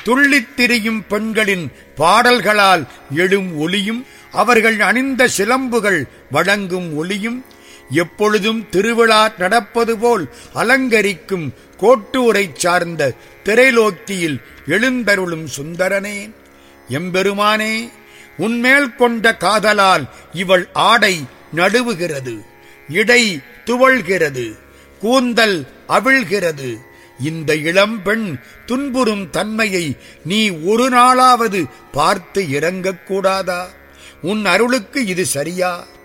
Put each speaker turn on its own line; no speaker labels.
துள்ளித் திரியும் பெண்களின் பாடல்களால் எழும் ஒலியும் அவர்கள் அணிந்த சிலம்புகள் வழங்கும் ஒலியும் எப்பொழுதும் திருவிழா நடப்பது போல் அலங்கரிக்கும் கோட்டூரை சார்ந்த திரைலோக்கியில் எழுந்தருளும் சுந்தரனே எம்பெருமானே உன்மேல் கொண்ட காதலால் இவள் ஆடை நடுவுகிறது இடை துவள்கிறது கூந்தல் அவிழ்கிறது இந்த இளம்பெண் துன்புறும் தன்மையை நீ ஒரு நாளாவது பார்த்து இறங்கக்கூடாதா உன் அருளுக்கு இது சரியா